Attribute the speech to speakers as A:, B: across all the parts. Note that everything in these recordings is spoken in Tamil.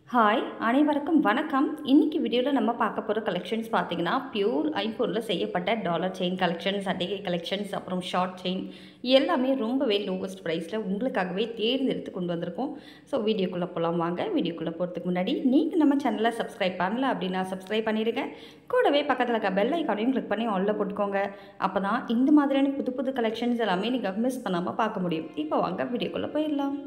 A: ஹாய் அனைவருக்கும் வணக்கம் இன்னைக்கு வீடியோவில் நம்ம பார்க்க போகிற கலெக்ஷன்ஸ் பார்த்தீங்கன்னா பியூர் ஐம்பொருளில் செய்யப்பட்ட டாலர் செயின் கலெக்ஷன்ஸ் அட்டிகை கலெக்ஷன்ஸ் அப்புறம் ஷார்ட் செயின் எல்லாமே ரொம்பவே லோவஸ்ட் ப்ரைஸில் உங்களுக்காகவே தேர்ந்தெடுத்து கொண்டு வந்திருக்கோம் ஸோ வீடியோக்குள்ளே போகலாம் வாங்க வீடியோக்குள்ளே போகிறதுக்கு முன்னாடி நீங்கள் நம்ம சேனலை சப்ஸ்கிரைப் பண்ணல அப்படின்னா சப்ஸ்கிரைப் பண்ணிடுங்க கூடவே பக்கத்தில் இருக்க பெல் ஐக்கானையும் கிளிக் பண்ணி ஆல்ல போட்டுக்கோங்க அப்போ தான் இந்த மாதிரியான புது புது கலெக்ஷன்ஸ் எல்லாமே நீங்கள் மிஸ் பண்ணாமல் பார்க்க முடியும் இப்போ வாங்க வீடியோக்குள்ளே போயிடலாம்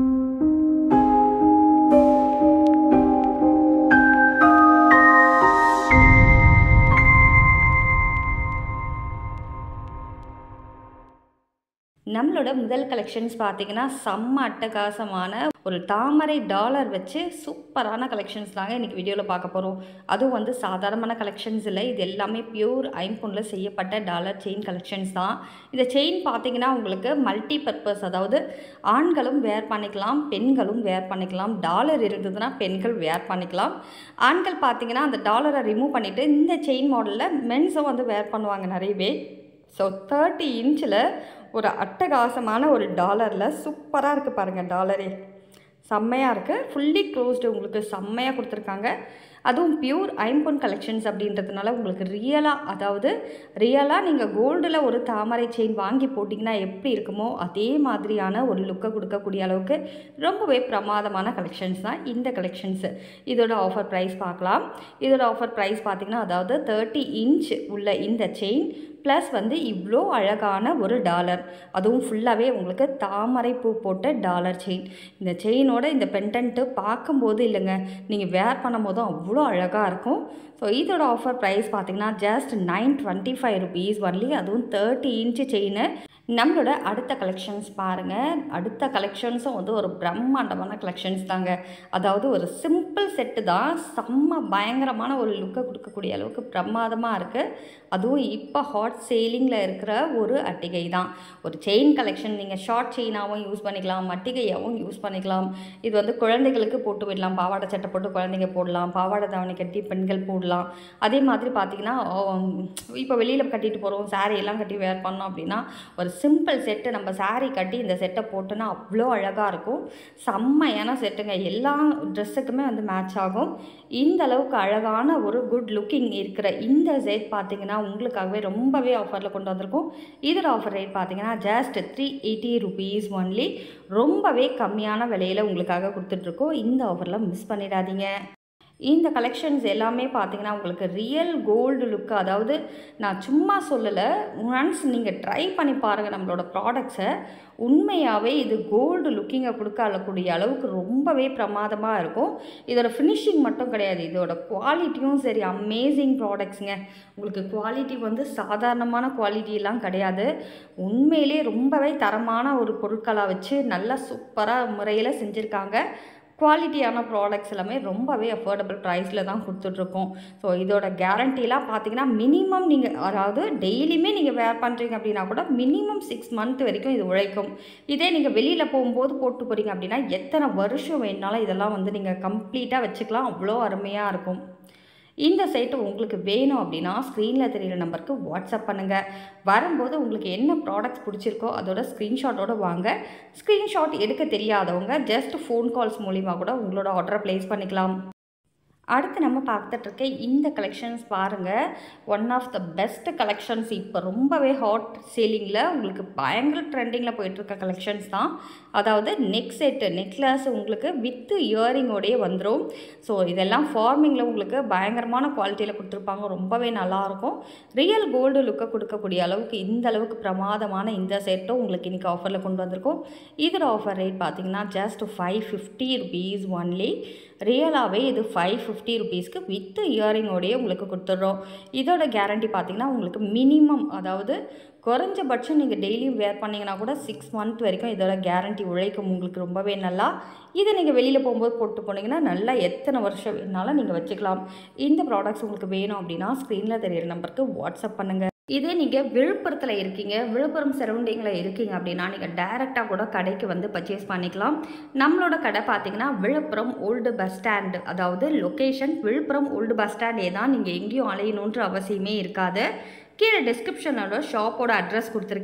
A: நம்மளோட முதல் கலெக்ஷன்ஸ் பார்த்தீங்கன்னா செம்ம அட்டகாசமான ஒரு தாமரை டாலர் வச்சு சூப்பரான கலெக்ஷன்ஸ் தாங்க இன்றைக்கி வீடியோவில் பார்க்க போகிறோம் அதுவும் வந்து சாதாரணமான கலெக்ஷன்ஸ் இல்லை இது எல்லாமே பியூர் ஐம்பொன்னில் செய்யப்பட்ட டாலர் செயின் கலெக்ஷன்ஸ் தான் இந்த செயின் பார்த்தீங்கன்னா உங்களுக்கு மல்டி பர்பஸ் அதாவது ஆண்களும் வேர் பண்ணிக்கலாம் பெண்களும் வேர் பண்ணிக்கலாம் டாலர் இருந்ததுன்னா பெண்கள் வேர் பண்ணிக்கலாம் ஆண்கள் பார்த்தீங்கன்னா அந்த டாலரை ரிமூவ் பண்ணிவிட்டு இந்த செயின் மாடலில் மென்ஸும் வந்து வேர் பண்ணுவாங்க நிறையவே ஸோ தேர்ட்டி இன்ச்சில் ஒரு அட்டகாசமான ஒரு டாலரில் சூப்பராக இருக்குது பாருங்கள் டாலரே செம்மையாக இருக்குது ஃபுல்லி க்ளோஸ்டு உங்களுக்கு செம்மையாக கொடுத்துருக்காங்க அதுவும் பியூர் ஐம்பொன் கலெக்ஷன்ஸ் அப்படின்றதுனால உங்களுக்கு ரியலாக அதாவது ரியலாக நீங்கள் கோல்டில் ஒரு தாமரை செயின் வாங்கி போட்டிங்கன்னா எப்படி இருக்குமோ அதே மாதிரியான ஒரு லுக்கை கொடுக்கக்கூடிய அளவுக்கு ரொம்பவே பிரமாதமான கலெக்ஷன்ஸ் தான் இந்த கலெக்ஷன்ஸு இதோட ஆஃபர் ப்ரைஸ் பார்க்கலாம் இதோட ஆஃபர் ப்ரைஸ் பார்த்திங்கன்னா அதாவது தேர்ட்டி இன்ச் உள்ள இந்த செயின் ப்ளஸ் வந்து இவ்வளோ அழகான ஒரு டாலர் அதுவும் ஃபுல்லாகவே உங்களுக்கு தாமரை பூ போட்ட டாலர் செயின் இந்த செயினோட இந்த பெண்டன்ட்டு பார்க்கும்போது இல்லைங்க நீங்கள் வேர் பண்ணும்போதும் அவ்வளோ அழகாக இருக்கும் ஸோ இதோட ஆஃபர் ப்ரைஸ் பார்த்தீங்கன்னா just nine twenty five rupees only அதுவும் தேர்ட்டி இன்ச்சு செயின் நம்மளோட அடுத்த கலெக்ஷன்ஸ் பாருங்கள் அடுத்த கலெக்ஷன்ஸும் வந்து ஒரு பிரம்மாண்டமான கலெக்ஷன்ஸ் தாங்க அதாவது ஒரு சிம்பிள் செட்டு தான் செம்ம பயங்கரமான ஒரு லுக்கை கொடுக்கக்கூடிய அளவுக்கு பிரமாதமாக இருக்குது அதுவும் இப்போ ஹாட் சேலிங்கில் இருக்கிற ஒரு அட்டிகை தான் ஒரு செயின் கலெக்ஷன் நீங்கள் ஷார்ட் செயினாகவும் யூஸ் பண்ணிக்கலாம் அட்டிகையாகவும் யூஸ் பண்ணிக்கலாம் இது வந்து குழந்தைகளுக்கு போட்டு விடலாம் பாவாடை சட்டை போட்டு குழந்தைங்க போடலாம் பாவாடை தாவணி கட்டி பெண்கள் போடலாம் அதே மாதிரி பார்த்திங்கன்னா இப்போ வெளியில் கட்டிட்டு போகிறோம் சாரீ எல்லாம் கட்டி வேர் பண்ணோம் அப்படின்னா ஒரு சிம்பிள் செட்டு நம்ம சாரீ கட்டி இந்த செட்டை போட்டோன்னா அவ்வளோ அழகாக இருக்கும் செம்மையான செட்டுங்க எல்லா ட்ரெஸ்ஸுக்குமே வந்து மேட்ச் ஆகும் இந்த அளவுக்கு அழகான ஒரு குட் லுக்கிங் இருக்கிற இந்த செட் பார்த்தீங்கன்னா உங்களுக்காகவே ரொம்பவே ஆஃபரில் கொண்டு வந்திருக்கோம் இதோட ஆஃபர் ரேட் பார்த்தீங்கன்னா just three eighty rupees only ரொம்பவே கம்மியான விலையில் உங்களுக்காக கொடுத்துட்ருக்கோம் இந்த ஆஃபரில் மிஸ் பண்ணிடாதீங்க இந்த கலெக்ஷன்ஸ் எல்லாமே பார்த்தீங்கன்னா உங்களுக்கு ரியல் கோல்டு லுக்கு அதாவது நான் சும்மா சொல்லலை ஒன்ஸ் நீங்கள் ட்ரை பண்ணி பாருங்கள் நம்மளோட ப்ராடக்ட்ஸை உண்மையாகவே இது கோல்டு லுக்கிங்கை கொடுக்கக்கூடிய அளவுக்கு ரொம்பவே பிரமாதமாக இருக்கும் இதோட ஃபினிஷிங் மட்டும் கிடையாது இதோட குவாலிட்டியும் சரி அமேசிங் ப்ராடக்ட்ஸுங்க உங்களுக்கு குவாலிட்டி வந்து சாதாரணமான குவாலிட்டியெல்லாம் கிடையாது உண்மையிலே ரொம்பவே தரமான ஒரு பொருட்களாக வச்சு நல்லா சூப்பராக முறையில் செஞ்சுருக்காங்க குவாலிட்டியான ப்ராடக்ட்ஸ் எல்லாமே ரொம்பவே அஃபோர்டபுள் ப்ரைஸில் தான் கொடுத்துட்ருக்கோம் ஸோ இதோட கேரண்டிலாம் பார்த்தீங்கன்னா மினிமம் நீங்கள் அதாவது டெய்லியுமே நீங்கள் வேர் பண்ணுறீங்க அப்படின்னா கூட மினிமம் சிக்ஸ் மந்த் வரைக்கும் இது உழைக்கும் இதே நீங்கள் வெளியில் போகும்போது போட்டு போகிறீங்க அப்படின்னா எத்தனை வருஷம் வேணுனாலும் இதெல்லாம் வந்து நீங்கள் கம்ப்ளீட்டாக வச்சுக்கலாம் அவ்வளோ அருமையாக இருக்கும் இந்த சைட்டு உங்களுக்கு வேணும் அப்படின்னா ஸ்க்ரீனில் தெரியிற நம்பருக்கு வாட்ஸ்அப் பண்ணுங்கள் வரும்போது உங்களுக்கு என்ன ப்ராடக்ட்ஸ் பிடிச்சிருக்கோ அதோட ஸ்க்ரீன்ஷாட்டோடு வாங்க ஸ்க்ரீன்ஷாட் எடுக்க தெரியாதவங்க ஜஸ்ட் ஃபோன் கால்ஸ் மூலிமா கூட உங்களோட ஆர்டரை ப்ளேஸ் பண்ணிக்கலாம் அடுத்து நம்ம பார்த்துட்டு இருக்க இந்த கலெக்ஷன்ஸ் பாருங்கள் one of the best collections இப்போ ரொம்பவே ஹாட் சேலிங்கில் உங்களுக்கு பயங்கர ட்ரெண்டிங்கில் போயிட்டுருக்க கலெக்ஷன்ஸ் தான் அதாவது நெக் செட்டு நெக்லஸ் உங்களுக்கு வித்து இயரிங்கோடையே வந்துடும் ஸோ இதெல்லாம் ஃபார்மிங்கில் உங்களுக்கு பயங்கரமான குவாலிட்டியில் கொடுத்துருப்பாங்க ரொம்பவே நல்லாயிருக்கும் ரியல் கோல்டு லுக்கை கொடுக்கக்கூடிய அளவுக்கு இந்த அளவுக்கு பிரமாதமான இந்த செட்டும் உங்களுக்கு இன்றைக்கி ஆஃபரில் கொண்டு வந்திருக்கோம் இதோட ஆஃபர் ரேட் பார்த்தீங்கன்னா just five fifty rupees only ரியலாகவே இது ஃபைவ் ஃபிஃப்டி ருபீஸ்க்கு வித் இயரிங்கோடையே உங்களுக்கு கொடுத்துட்றோம் இதோட கேரண்டி பார்த்தீங்கன்னா உங்களுக்கு மினிமம் அதாவது குறைஞ்சபட்சம் நீங்கள் டெய்லியும் வேர் பண்ணிங்கன்னா கூட சிக்ஸ் மந்த் வரைக்கும் இதோட கேரண்டி உழைக்கும் உங்களுக்கு ரொம்பவே நல்லா இதை நீங்கள் வெளியில் போகும்போது போட்டு போனீங்கன்னா நல்லா எத்தனை வருஷம் வேணாலும் நீங்கள் வச்சுக்கலாம் இந்த ப்ராடக்ட்ஸ் உங்களுக்கு வேணும் அப்படின்னா ஸ்க்ரீனில் தெரியிற நம்பருக்கு வாட்ஸ்அப் பண்ணுங்கள் இதே நீங்கள் விழுப்புரத்தில் இருக்கீங்க விழுப்புரம் சரௌண்டிங்கில் இருக்கீங்க அப்படின்னா நீங்கள் டைரெக்டாக கூட கடைக்கு வந்து பர்ச்சேஸ் பண்ணிக்கலாம் நம்மளோட கடை பார்த்தீங்கன்னா விழுப்புரம் ஓல்டு பஸ் ஸ்டாண்டு அதாவது லொக்கேஷன் விழுப்புரம் ஓல்டு பஸ் ஸ்டாண்டே தான் நீங்கள் எங்கேயும் அலையணுன்ற அவசியமே இருக்காது கீழே டிஸ்கிரிப்ஷனோட ஷாப்போட அட்ரஸ் கொடுத்துருக்கேன்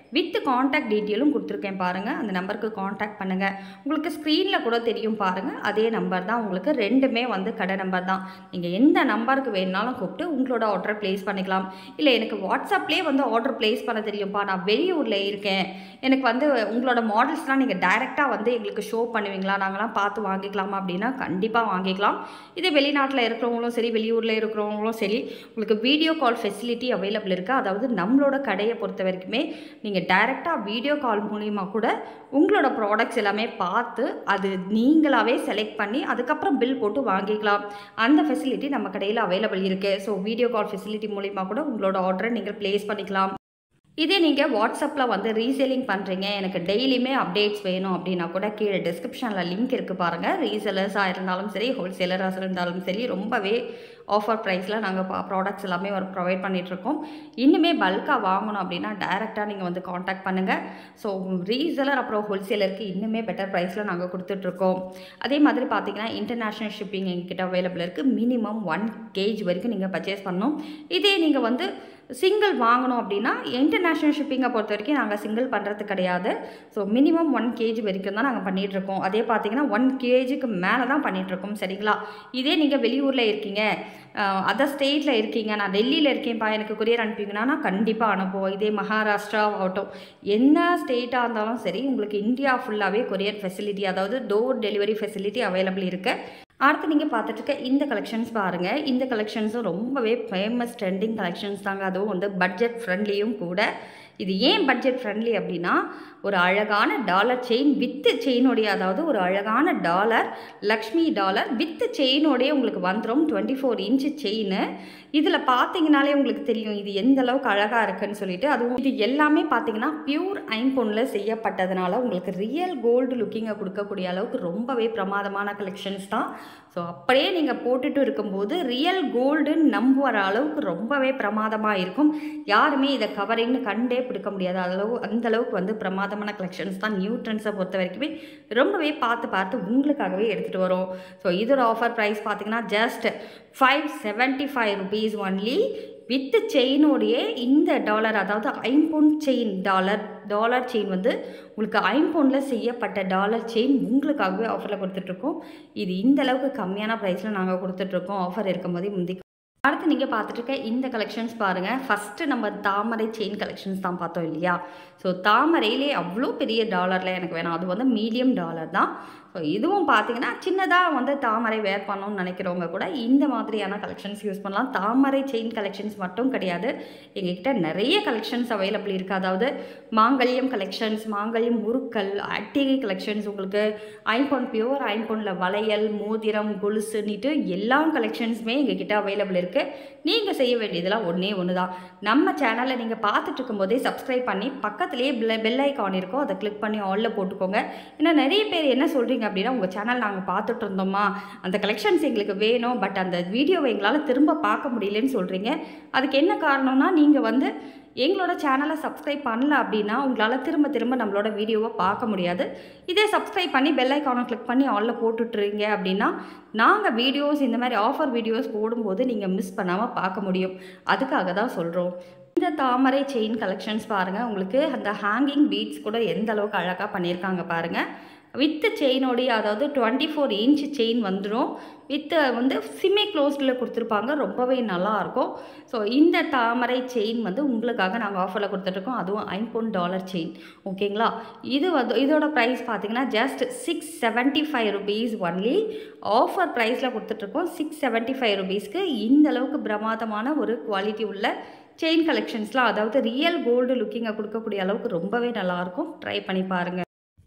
A: வித் காண்டாக்ட் டீட்டெயிலும் கொடுத்துருக்கேன் பாருங்கள் அந்த நம்பருக்கு காண்டாக்ட் பண்ணுங்கள் உங்களுக்கு ஸ்க்ரீனில் கூட தெரியும் பாருங்கள் அதே நம்பர் தான் உங்களுக்கு ரெண்டுமே வந்து கடை நம்பர் தான் நீங்கள் எந்த நம்பருக்கு வேணுனாலும் கூப்பிட்டு உங்களோட ஆர்டரை ப்ளேஸ் பண்ணிக்கலாம் இல்லை எனக்கு வாட்ஸ்அப்லேயே வந்து ஆர்டர் ப்ளேஸ் பண்ண தெரியும்ப்பா நான் வெளியூரில் இருக்கேன் எனக்கு வந்து உங்களோட மாடல்ஸ்லாம் நீங்கள் டைரெக்டாக வந்து எங்களுக்கு ஷோ பண்ணுவீங்களா நாங்களாம் பார்த்து வாங்கிக்கலாமா அப்படின்னா கண்டிப்பாக வாங்கிக்கலாம் இதே வெளிநாட்டில் இருக்கிறவங்களும் சரி வெளியூரில் இருக்கிறவங்களும் சரி உங்களுக்கு வீடியோ கால் ஃபெசிலிட்டி அவைலபிள் இருக்குது அதாவது நம்மளோட கடையை பொறுத்த வரைக்குமே நீங்கள் டைரெக்டாக வீடியோ கால் மூலிமா கூட உங்களோட ப்ராடக்ட்ஸ் எல்லாமே பார்த்து அது நீங்களாகவே செலக்ட் பண்ணி அதுக்கப்புறம் பில் போட்டு வாங்கிக்கலாம் அந்த ஃபெசிலிட்டி நம்ம கடையில் அவைலபிள் இருக்குது ஸோ வீடியோ கால் ஃபெசிலிட்டி மூலிமா கூட உங்களோட ஆர்டரை நீங்கள் ப்ளேஸ் பண்ணிக்கலாம் இதே நீங்கள் வாட்ஸ்அப்பில் வந்து ரீசேலிங் பண்ணுறீங்க எனக்கு டெய்லியுமே அப்டேட்ஸ் வேணும் அப்படின்னா கூட கீழே டிஸ்கிரிப்ஷனில் லிங்க் இருக்குது பாருங்கள் ரீசேலர்ஸாக இருந்தாலும் சரி ஹோல்சேலர்ஸாக இருந்தாலும் சரி ரொம்பவே ஆஃபர் ப்ரைஸில் நாங்கள் ப்ராடக்ட்ஸ் எல்லாமே ஒரு ப்ரொவைட் பண்ணிகிட்ருக்கோம் இன்னுமே பல்காக வாங்கணும் அப்படின்னா டைரெக்டாக நீங்கள் வந்து காண்டாக்ட் பண்ணுங்கள் ஸோ ரீசேலர் அப்புறம் ஹோல்சேலருக்கு இன்னுமே பெட்டர் ப்ரைஸில் நாங்கள் கொடுத்துட்ருக்கோம் அதே மாதிரி பார்த்தீங்கன்னா இன்டர்நேஷ்னல் ஷிப்பிங் எங்ககிட்ட அவைலபிள் இருக்குது மினிமம் ஒன் கேஜ் வரைக்கும் நீங்கள் பர்ச்சேஸ் பண்ணணும் இதே நீங்கள் வந்து சிங்கிள் வாங்கணும் அப்படின்னா இன்டர்நேஷ்னல் ஷிப்பிங்கை பொறுத்த வரைக்கும் நாங்கள் சிங்கிள் பண்ணுறது கிடையாது ஸோ மினிமம் ஒன் கேஜி வரைக்கும் தான் நாங்கள் பண்ணிகிட்ருக்கோம் அதே பார்த்தீங்கன்னா ஒன் கேஜிக்கு மேலே தான் பண்ணிகிட்ருக்கோம் சரிங்களா இதே நீங்கள் வெளியூரில் இருக்கீங்க அதர் ஸ்டேட்டில் இருக்கீங்க நான் டெல்லியில் இருக்கேன்ப்பா எனக்கு கொரியர் அனுப்பிங்கன்னா நான் கண்டிப்பாக அனுப்புவோம் இதே மகாராஷ்டிரா ஆகட்டும் என்ன ஸ்டேட்டாக இருந்தாலும் சரி உங்களுக்கு இந்தியா ஃபுல்லாகவே கொரியர் ஃபெசிலிட்டி அதாவது டோர் டெலிவரி ஃபெசிலிட்டி அவைலபிள் இருக்குது அடுத்து நீங்கள் பார்த்துட்டு இருக்க இந்த கலெக்ஷன்ஸ் பாருங்கள் இந்த கலெக்ஷன்ஸும் ரொம்பவே ஃபேமஸ் ட்ரெண்டிங் கலெக்ஷன்ஸ் தாங்க அதுவும் வந்து பட்ஜெட் ஃப்ரெண்ட்லியும் கூட இது ஏன் பட்ஜெட் ஃப்ரெண்ட்லி அப்படின்னா ஒரு அழகான டாலர் செயின் வித்து செயினோடைய அதாவது ஒரு அழகான டாலர் லக்ஷ்மி டாலர் வித்து செயினோடைய உங்களுக்கு வந்துடும் டுவெண்ட்டி ஃபோர் இன்ச்சு செயின் இதில் பார்த்தீங்கனாலே உங்களுக்கு தெரியும் இது எந்த அளவுக்கு அழகாக இருக்குன்னு சொல்லிட்டு அதுவும் இது எல்லாமே பார்த்தீங்கன்னா பியூர் ஐம்பொன்னில் செய்யப்பட்டதுனால உங்களுக்கு ரியல் கோல்டு லுக்கிங்கை கொடுக்கக்கூடிய அளவுக்கு ரொம்பவே பிரமாதமான கலெக்ஷன்ஸ் தான் ஸோ அப்படியே நீங்கள் போட்டுட்டு இருக்கும்போது ரியல் கோல்டுன்னு நம்புகிற அளவுக்கு ரொம்பவே பிரமாதமாக இருக்கும் யாருமே இதை கவரிங்னு கண்டே பிடிக்க முடியாது அளவு அந்த அளவுக்கு வந்து பிரமாதமான கலெக்ஷன்ஸ் தான் நியூ ட்ரெண்ட்ஸை பொறுத்த வரைக்குமே ரொம்பவே பார்த்து பார்த்து உங்களுக்காகவே எடுத்துகிட்டு வரோம் ஸோ இதோட ஆஃபர் ப்ரைஸ் பார்த்தீங்கன்னா just five seventy five rupees only with செயினோடைய இந்த டாலர் அதாவது ஐம்பொன் செயின் டாலர் டாலர் செயின் வந்து உங்களுக்கு ஐம்பொனில் செய்யப்பட்ட டாலர் செயின் உங்களுக்காகவே ஆஃபரில் கொடுத்துட்ருக்கோம் இது இந்த அளவுக்கு கம்மியான ப்ரைஸில் நாங்கள் கொடுத்துட்ருக்கோம் ஆஃபர் இருக்கும்போதே முந்தி அடுத்து நீங்கள் பார்த்துட்டு இருக்க இந்த கலெக்ஷன்ஸ் பாருங்கள் ஃபஸ்ட்டு நம்ம தாமரை செயின் கலெக்ஷன்ஸ் தான் பார்த்தோம் இல்லையா ஸோ தாமரையிலே அவ்வளோ பெரிய டாலரில் எனக்கு வேணாம் அது வந்து மீடியம் டாலர் தான் ஸோ இதுவும் பார்த்தீங்கன்னா சின்னதாக வந்து தாமரை வேர் பண்ணணும்னு நினைக்கிறவங்க கூட இந்த மாதிரியான கலெக்ஷன்ஸ் யூஸ் பண்ணலாம் தாமரை செயின் கலெக்ஷன்ஸ் மட்டும் கிடையாது எங்ககிட்ட நிறைய கலெக்ஷன்ஸ் அவைலபிள் இருக்குது அதாவது மாங்கல்யம் கலெக்ஷன்ஸ் மாங்கல்யம் முறுக்கல் அட்டிகை கலெக்ஷன்ஸ் உங்களுக்கு ஐம்பொன் பியூர் ஐம்பொனில் வளையல் மோதிரம் கொலுசுன்னுட்டு எல்லா கலெக்ஷன்ஸுமே எங்ககிட்ட அவைலபிள் இருக்குது நீங்கள் செய்ய வேண்டியதெல்லாம் ஒன்றே ஒன்று தான் நம்ம சேனலை நீங்கள் பார்த்துட்டு இருக்கும்போதே சப்ஸ்கிரைப் பண்ணி பக்கத்துலேயே பெல் பெல் ஐக்கான் இருக்கோ அதை கிளிக் பண்ணி ஆலில் போட்டுக்கோங்க ஏன்னா நிறைய பேர் என்ன சொல்கிறீங்க அப்படின்னா உங்கள் சேனல் நாங்கள் பார்த்துட்டு இருந்தோமா அந்த கலெக்ஷன்ஸ் எங்களுக்கு வேணும் பட் அந்த வீடியோவை எங்களால் திரும்ப பார்க்க முடியலன்னு சொல்கிறீங்க அதுக்கு என்ன காரணம்னா நீங்கள் வந்து எங்களோட சேனலை சப்ஸ்கிரைப் பண்ணல அப்படின்னா உங்களால் திரும்ப திரும்ப நம்மளோட வீடியோவை பார்க்க முடியாது இதே சப்ஸ்கிரைப் பண்ணி பெல் ஐக்கானை கிளிக் பண்ணி ஆலில் போட்டுட்றீங்க அப்படின்னா நாங்கள் வீடியோஸ் இந்த மாதிரி ஆஃபர் வீடியோஸ் போடும்போது நீங்கள் மிஸ் பண்ணாமல் பார்க்க முடியும் அதுக்காக தான் சொல்கிறோம் இந்த தாமரை செயின் கலெக்ஷன்ஸ் பாருங்கள் உங்களுக்கு அந்த ஹேங்கிங் பீட்ஸ் கூட எந்த அளவுக்கு அழகாக பண்ணியிருக்காங்க பாருங்கள் வித்து செயினோடைய அதாவது டுவெண்ட்டி ஃபோர் இன்ச் செயின் வந்துடும் வித்து வந்து சிம்மி க்ளோஸ்டில் கொடுத்துருப்பாங்க ரொம்பவே நல்லாயிருக்கும் ஸோ இந்த தாமரை செயின் வந்து உங்களுக்காக நாங்கள் ஆஃபரில் கொடுத்துட்ருக்கோம் அதுவும் ஐம்பொன் டாலர் செயின் ஓகேங்களா இது வந்து இதோட ப்ரைஸ் பார்த்தீங்கன்னா just six seventy five rupees only offer ப்ரைஸில் கொடுத்துட்ருக்கோம் சிக்ஸ் செவன்ட்டி ஃபைவ் ருபீஸ்க்கு இந்த அளவுக்கு பிரமாதமான ஒரு குவாலிட்டி உள்ள செயின் கலெக்ஷன்ஸ்லாம் அதாவது ரியல் கோல்டு லுக்கிங்கை கொடுக்கக்கூடிய அளவுக்கு ரொம்பவே நல்லாயிருக்கும் ட்ரை பண்ணி பாருங்கள்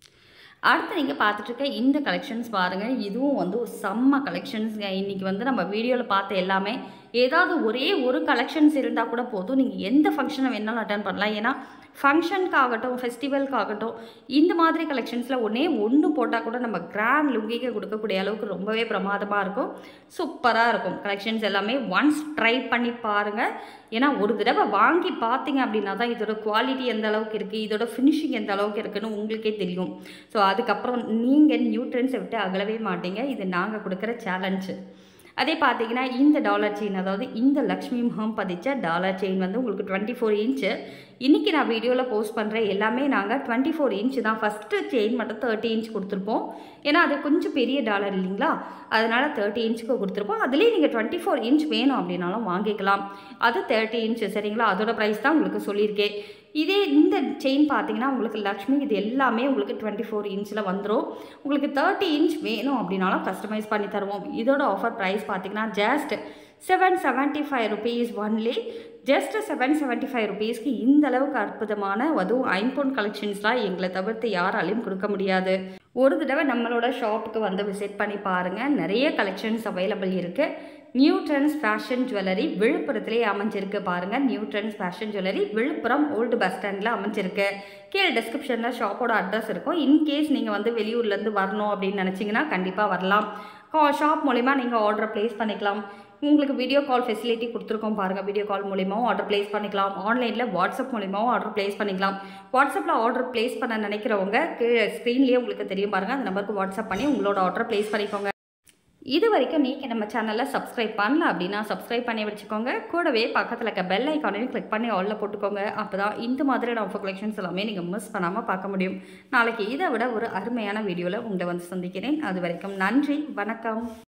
A: அடுத்து நீங்கள் பார்த்துட்ருக்க இந்த கலெக்ஷன்ஸ் பாருங்கள் இதுவும் வந்து ஒரு செம்ம கலெக்ஷன்ஸ்ங்க இன்றைக்கி வந்து நம்ம வீடியோவில் பார்த்த எல்லாமே ஏதாவது ஒரே ஒரு கலெக்ஷன்ஸ் இருந்தால் கூட போதும் நீங்கள் எந்த ஃபங்க்ஷனை வேணாலும் அட்டன் பண்ணலாம் ஏன்னா ஃபங்க்ஷனுக்காகட்டும் ஃபெஸ்டிவல்க்காகட்டும் இந்த மாதிரி கலெக்ஷன்ஸில் ஒன்றே ஒன்று போட்டால் கூட நம்ம கிராண்ட் லுக்கிக்கு கொடுக்கக்கூடிய அளவுக்கு ரொம்பவே பிரமாதமாக இருக்கும் சூப்பராக இருக்கும் கலெக்ஷன்ஸ் எல்லாமே ஒன்ஸ் ட்ரை பண்ணி பாருங்கள் ஏன்னா ஒரு தடவை வாங்கி பார்த்தீங்க அப்படின்னா தான் இதோட குவாலிட்டி எந்த அளவுக்கு இருக்குது இதோட ஃபினிஷிங் எந்த அளவுக்கு இருக்குன்னு உங்களுக்கே தெரியும் ஸோ அதுக்கப்புறம் நீங்கள் நியூட்ரன்ஸை விட்டு அகலவே மாட்டீங்க இது நாங்கள் கொடுக்குற சேலஞ்சு அதே பார்த்தீங்கன்னா இந்த டாலர் செயின் அதாவது இந்த லக்ஷ்மி முகம் பதிச்ச டாலர் செயின் வந்து உங்களுக்கு டுவெண்ட்டி ஃபோர் இன்ச்சு இன்றைக்கி நான் வீடியோவில் போஸ்ட் பண்ணுற எல்லாமே நாங்கள் டுவெண்ட்டி ஃபோர் இன்ச் தான் ஃபஸ்ட்டு செயின் மட்டும் தேர்ட்டி இன்ச் கொடுத்துருப்போம் ஏன்னா அது கொஞ்சம் பெரிய டாலர் இல்லைங்களா அதனால் தேர்ட்டி இன்ச்சுக்கு கொடுத்துருப்போம் அதுலேயே நீங்கள் டுவெண்ட்டி ஃபோர் இன்ச் வேணும் அப்படின்னாலும் வாங்கிக்கலாம் அது தேர்ட்டி இன்ச் சரிங்களா அதோட ப்ரைஸ் தான் உங்களுக்கு சொல்லியிருக்கேன் இதே இந்த செயின் பார்த்தீங்கன்னா உங்களுக்கு லக்ஷ்மி இது எல்லாமே உங்களுக்கு டுவெண்ட்டி ஃபோர் இன்ச்சில் வந்துடும் உங்களுக்கு தேர்ட்டி இன்ச் வேணும் அப்படின்னாலும் கஸ்டமைஸ் பண்ணி தருவோம் இதோட ஆஃபர் ப்ரைஸ் பார்த்தீங்கன்னா just seven seventy five rupees only just seven seventy five ருபீஸ்க்கு இந்த அளவுக்கு அற்புதமான அதுவும் ஐம்பொன் கலெக்ஷன்ஸ்லாம் எங்களை தவிர்த்து யாராலையும் கொடுக்க முடியாது ஒரு தடவை நம்மளோட ஷாப்புக்கு வந்து விசிட் பண்ணி பாருங்கள் நிறைய கலெக்ஷன்ஸ் அவைலபிள் இருக்குது நியூ ட்ரெண்ட்ஸ் ஃபேஷன் ஜுவல்லரி விழுப்புரத்துலேயே அமைஞ்சிருக்கு பாருங்கள் new trends fashion jewellery Villupuram old bus ஸ்டாண்டில் அமைஞ்சிருக்கு கீழே டிஸ்கிரிப்ஷனில் ஷாப்போட அட்ரஸ் இருக்கும் இன்கேஸ் நீங்கள் வந்து வெளியூர்லேருந்து வரணும் அப்படின்னு நினச்சிங்கன்னா கண்டிப்பாக வரலாம் ஷாப் மூலிமா நீங்கள் ஆர்டர் ப்ளேஸ் பண்ணிக்கலாம் உங்களுக்கு வீடியோ கால் ஃபெசிலிட்டி கொடுத்துருக்கோம் பாருங்கள் வீடியோ கால் மூலிமாவும் ஆர்டர் ப்ளேஸ் பண்ணிக்கலாம் ஆன்லைனில் வாட்ஸ்அப் மூலிமாவும் ஆர்டர் ப்ளேஸ் பண்ணிக்கலாம் வாட்ஸ்அப்பில் ஆர்டர் ப்ளேஸ் பண்ண நினைக்கிறவங்க கீழே ஸ்க்ரீன்லேயே உங்களுக்கு தெரியும் பாருங்கள் அந்த நம்பருக்கு வாட்ஸ்அப் பண்ணி உங்களோட ஆர்டர் ப்ளேஸ் பண்ணிக்கோங்க இது வரைக்கும் நீங்கள் நம்ம சேனலை சப்ஸ்கிரைப் பண்ணல அப்படின்னா சப்ஸ்கிரைப் பண்ணி வச்சுக்கோங்க கூடவே பக்கத்தில் இருக்க பெல் ஐக்கானையும் கிளிக் பண்ணி ஆலில் போட்டுக்கோங்க அப்போ தான் இந்த மாதிரியான ஆஃபர் கலெக்ஷன்ஸ் எல்லாமே நீங்கள் மிஸ் பண்ணாமல் பார்க்க முடியும் நாளைக்கு இதை விட ஒரு அருமையான வீடியோவில் உங்களை வந்து சந்திக்கிறேன் அது வரைக்கும் நன்றி வணக்கம்